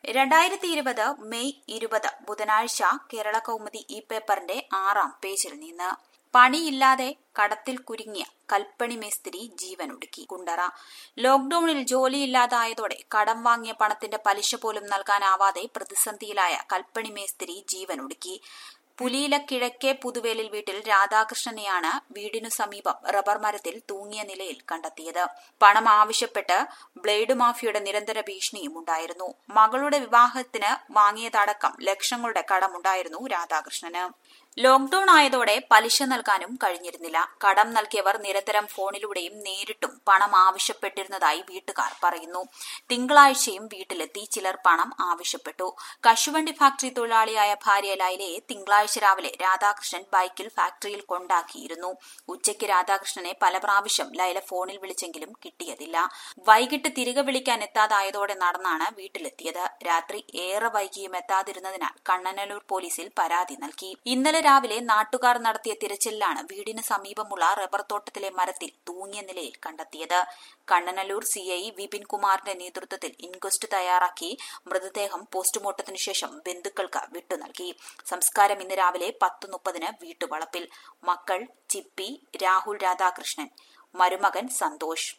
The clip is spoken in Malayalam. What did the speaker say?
രണ്ടായിരത്തി ഇരുപത് മെയ് ഇരുപത് ബുധനാഴ്ച കേരള കൗമുദി ഈ പേപ്പറിന്റെ ആറാം പേജിൽ നിന്ന് പണിയില്ലാതെ കടത്തിൽ കുരുങ്ങിയ കൽപ്പണി മേസ്തിരി ജീവനൊടുക്കി കുണ്ടറ ലോക്ഡൌണിൽ ജോലിയില്ലാതായതോടെ കടം വാങ്ങിയ പണത്തിന്റെ പലിശ പോലും നൽകാനാവാതെ പ്രതിസന്ധിയിലായ കൽപ്പണി മേസ്തിരി ജീവനൊടുക്കി പുലിയില കിഴക്കേ പുതുവേലിൽ വീട്ടിൽ രാധാകൃഷ്ണനെയാണ് വീടിനു സമീപം റബ്ബർ മരത്തിൽ തൂങ്ങിയ നിലയിൽ കണ്ടെത്തിയത് പണം ആവശ്യപ്പെട്ട് ബ്ലേഡ് മാഫിയയുടെ നിരന്തര ഭീഷണിയും ഉണ്ടായിരുന്നു മകളുടെ വിവാഹത്തിന് വാങ്ങിയതടക്കം ലക്ഷങ്ങളുടെ കടമുണ്ടായിരുന്നു രാധാകൃഷ്ണന് ലോക്ഡൌൺ ആയതോടെ പലിശ നൽകാനും കഴിഞ്ഞിരുന്നില്ല കടം നൽകിയവർ നിരന്തരം ഫോണിലൂടെയും നേരിട്ടും പണം ആവശ്യപ്പെട്ടിരുന്നതായി വീട്ടുകാർ പറയുന്നു തിങ്കളാഴ്ചയും വീട്ടിലെത്തി ചിലർ പണം ആവശ്യപ്പെട്ടു കശുവണ്ടി ഫാക്ടറി തൊഴിലാളിയായ ഭാര്യ ലൈലയെ തിങ്കളാഴ്ച രാവിലെ രാധാകൃഷ്ണൻ ബൈക്കിൽ ഫാക്ടറിയിൽ കൊണ്ടാക്കിയിരുന്നു ഉച്ചയ്ക്ക് രാധാകൃഷ്ണനെ പല പ്രാവശ്യം ലൈല ഫോണിൽ വിളിച്ചെങ്കിലും കിട്ടിയതില്ല വൈകിട്ട് തിരികെ വിളിക്കാൻ എത്താതായതോടെ നടന്നാണ് വീട്ടിലെത്തിയത് രാത്രി ഏറെ വൈകിയും എത്താതിരുന്നതിനാൽ കണ്ണനല്ലൂർ പോലീസിൽ പരാതി നൽകി ഇന്നലെ രാവിലെ നാട്ടുകാർ നടത്തിയ തിരച്ചിലിലാണ് വീടിന് സമീപമുള്ള റബ്ബർ തോട്ടത്തിലെ മരത്തിൽ തൂങ്ങിയ നിലയിൽ കണ്ടെത്തിയത് കണ്ണനല്ലൂർ സിഐ വിപിൻ കുമാറിന്റെ നേതൃത്വത്തിൽ ഇൻക്വസ്റ്റ് തയ്യാറാക്കി മൃതദേഹം പോസ്റ്റ്മോർട്ടത്തിനു ശേഷം ബന്ധുക്കൾക്ക് വിട്ടുനൽകി സംസ്കാരം ഇന്ന് രാവിലെ പത്ത് മുപ്പതിന് വീട്ടുവളപ്പിൽ മക്കൾ ചിപ്പി രാഹുൽ രാധാകൃഷ്ണൻ മരുമകൻ സന്തോഷ്